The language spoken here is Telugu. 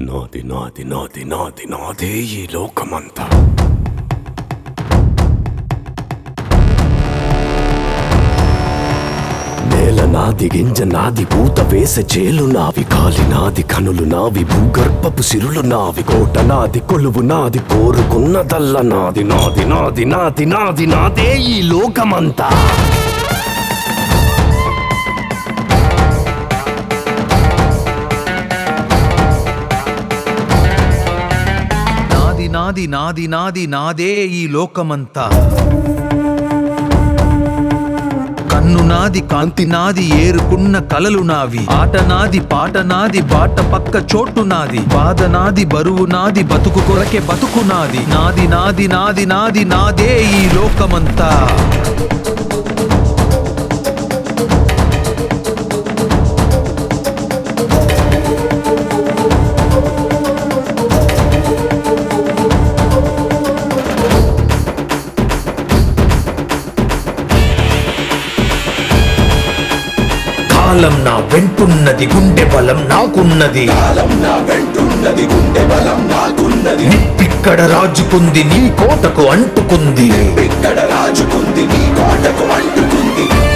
నాది నాది నాది నాది నాదే ఈ లోకమంతా నేల నాది గింజ నాది పూత వేసే చేలు నావి కాలి నాది కనులు నావి భూగర్భపు సిరులు నావి కోట నాది కొలువు నాది కోరుకున్నదల్ల నాది నాది నాది నాది నాది నాదే ఈ లోకమంతా నాది నాది నాది నాది నాదే ఈ లోకమంతా కన్ను నాది కాంతి నాది ఏరుకున్న కలలు నావి ఆట నాది పాట నాది బాట పక్క చోటు నాది బాధ నాది బరువు నాది బతుకు కొరకే బతుకు నాది నాది నాది నాది నాది నాదే ఈ లోకమంతా కాలం నా వెంటున్నది గుండె బలం నాకున్నది నిప్పిక్కడ రాజుకుంది నీ కోటకు అంటుకుంది ఇక్కడ రాజుకుంది నీ కోటకు అంటుకుంది